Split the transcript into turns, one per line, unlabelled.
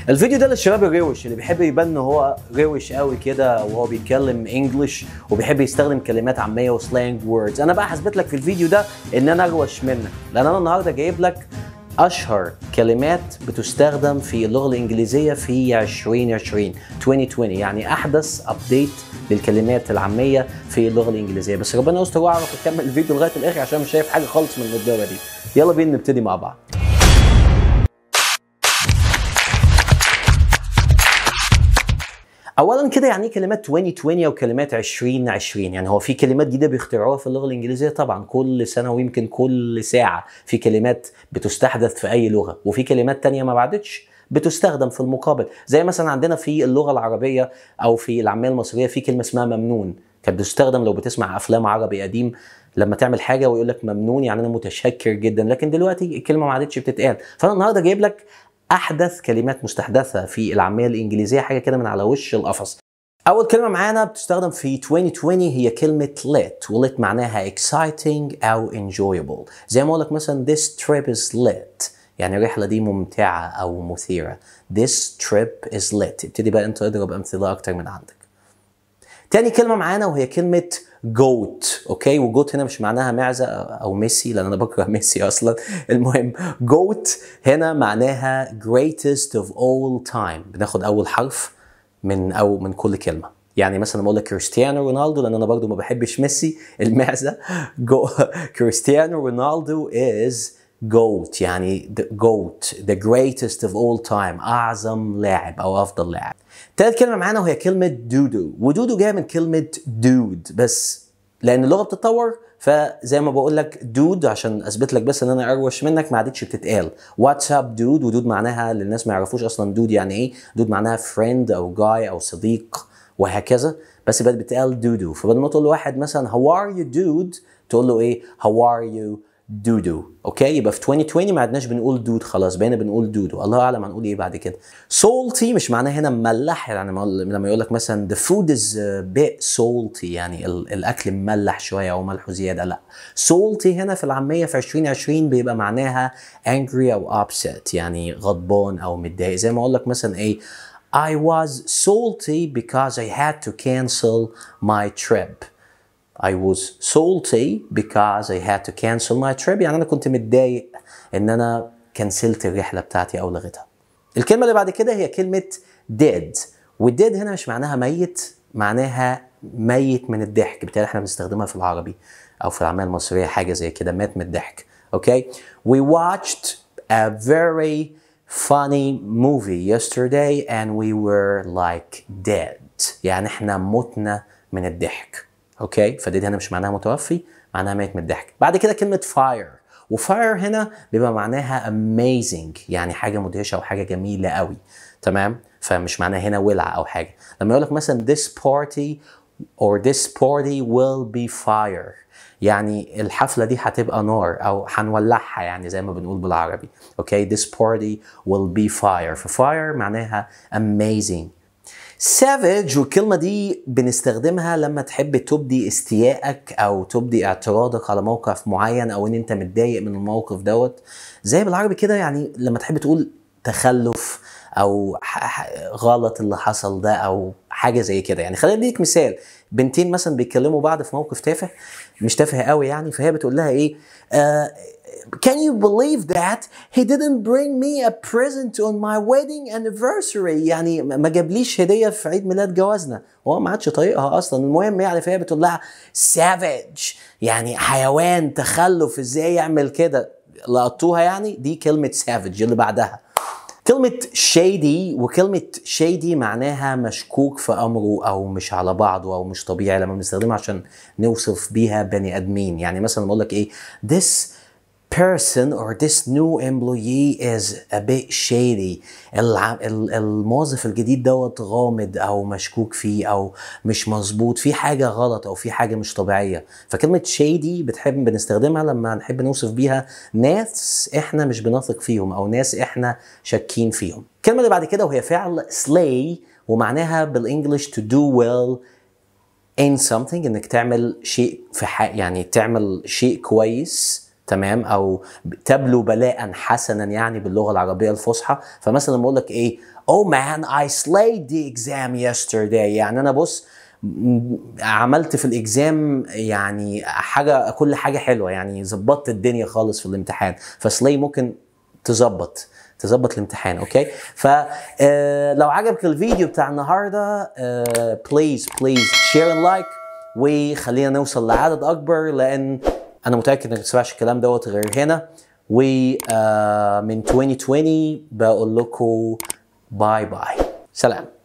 الفيديو ده للشباب الروش اللي بيحب يبان ان هو روش قوي كده وهو بيتكلم انجلش وبيحب يستخدم كلمات عاميه وسلانج ووردز انا بقى هثبت لك في الفيديو ده ان انا اروش منك لان انا النهارده جايب لك اشهر كلمات بتستخدم في اللغه الانجليزيه في 2020 2020 يعني احدث ابديت للكلمات العاميه في اللغه الانجليزيه بس ربنا يستر واعرف اكمل الفيديو لغايه الاخر عشان مش شايف حاجه خالص من النضاره دي يلا بينا نبتدي مع بعض اولا كده يعني ايه كلمات 2020 او كلمات 2020 يعني هو في كلمات جديده بيخترعوها في اللغه الانجليزيه طبعا كل سنه ويمكن كل ساعه في كلمات بتستحدث في اي لغه وفي كلمات تانية ما بعدتش بتستخدم في المقابل زي مثلا عندنا في اللغه العربيه او في العاميه المصريه في كلمه اسمها ممنون كانت بتستخدم لو بتسمع افلام عربي قديم لما تعمل حاجه ويقول لك ممنون يعني انا متشكر جدا لكن دلوقتي الكلمه ما عادتش بتتقال فانا النهارده جايب لك احدث كلمات مستحدثه في العاميه الانجليزيه حاجه كده من على وش القفص اول كلمه معانا بتستخدم في 2020 هي كلمه lit وlit معناها exciting او enjoyable زي ما اقول لك مثلا this trip is lit يعني الرحله دي ممتعه او مثيره this trip is lit ابتدي بقى انت اضرب امثله اكتر من عندك تاني كلمه معانا وهي كلمه جوت اوكي وجوت هنا مش معناها معزه او ميسي لان انا بكره ميسي اصلا المهم جوت هنا معناها greatest of all time بناخد اول حرف من او من كل كلمه يعني مثلا بقول لك كريستيانو رونالدو لان انا برضو ما بحبش ميسي المعزه جو كريستيانو رونالدو is GOAT يعني the GOAT the greatest of all time أعظم لاعب أو أفضل لاعب تالت كلمة معانا وهي كلمة دودو ودودو جاية من كلمة دود بس لأن اللغة بتتطور فزي ما بقول لك دود عشان اثبت لك بس ان انا اروش منك ما عادتش بتتقال واتساب دود ودود معناها للناس ما يعرفوش اصلا دود يعني ايه دود معناها فريند او جاي او صديق وهكذا بس بقت بتتقال دودو فبدل ما تقول لواحد مثلا هاو ار يو دود تقول له ايه هاو ار يو دودو اوكي يبقى في 2020 ما عدناش بنقول دود خلاص بقينا بنقول دودو الله اعلم هنقول ايه بعد كده salty مش معناه هنا مملح يعني لما يقول لك مثلا the food is a bit salty يعني الاكل مملح شويه او ملحه زياده لا salty هنا في العاميه في 2020 بيبقى معناها angry او upset يعني غضبان او متضايق زي ما اقول لك مثلا ايه I was salty because I had to cancel my trip I was salty because I had to cancel my trip يعني أنا كنت متضايق إن أنا كنسلت الرحلة بتاعتي أو لغيتها. الكلمة اللي بعد كده هي كلمة dead والdead هنا مش معناها ميت معناها ميت من الضحك بالتالي احنا بنستخدمها في العربي أو في العامية المصرية حاجة زي كده مات من الضحك. أوكي؟ We watched a very funny movie yesterday and we were like dead يعني احنا متنا من الضحك. اوكي فدي هنا مش معناها متوفي معناها ميت من الضحك بعد كده كلمه فاير وفاير هنا بيبقى معناها amazing يعني حاجه مدهشه او حاجه جميله قوي تمام فمش معناها هنا ولع او حاجه لما يقول لك مثلا this party or this party will be fire يعني الحفله دي هتبقى نار او هنولعها يعني زي ما بنقول بالعربي اوكي this party will be fire ففاير معناها amazing سافج والكلمة دي بنستخدمها لما تحب تبدي استيائك أو تبدي اعتراضك على موقف معين أو إن أنت متضايق من الموقف دوت زي بالعربي كده يعني لما تحب تقول تخلف أو غلط اللي حصل ده أو حاجة زي كده يعني خلينا نديك مثال بنتين مثلا بيتكلموا بعض في موقف تافه مش تافه قوي يعني فهي بتقول لها إيه آه Can you believe that he didn't bring me a present on my wedding anniversary يعني ما جابليش هديه في عيد ميلاد جوازنا هو ما عادش طايقها اصلا المهم يعني فهي بتقول لها savage يعني حيوان تخلف ازاي يعمل كده لقطوها يعني دي كلمه savage اللي بعدها كلمة شيدي وكلمة شيدي معناها مشكوك في أمره أو مش على بعضه أو مش طبيعي لما بنستخدمها عشان نوصف بيها بني آدمين يعني مثلا بقول لك إيه this person or this new employee is a bit shady الموظف الجديد دوت غامض او مشكوك فيه او مش مظبوط في حاجه غلط او في حاجه مش طبيعيه فكلمه shady بتحب بنستخدمها لما نحب نوصف بيها ناس احنا مش بنثق فيهم او ناس احنا شاكين فيهم الكلمه اللي بعد كده وهي فعل slay ومعناها بالانجلش to do well in something انك تعمل شيء في حق يعني تعمل شيء كويس تمام او تبلو بلاء حسنا يعني باللغه العربيه الفصحى فمثلا لما اقول لك ايه oh man I slayed the exam yesterday يعني انا بص م- عملت في الاكزام يعني حاجه كل حاجه حلوه يعني ظبطت الدنيا خالص في الامتحان فسلاي ممكن تظبط تظبط الامتحان اوكي فلو عجبك الفيديو بتاع النهارده بليز بليز شير اند لايك وخلينا نوصل لعدد اكبر لان انا متاكد انك ما تسمعش الكلام دوت غير هنا ومن 2020 بقول لكم باي باي سلام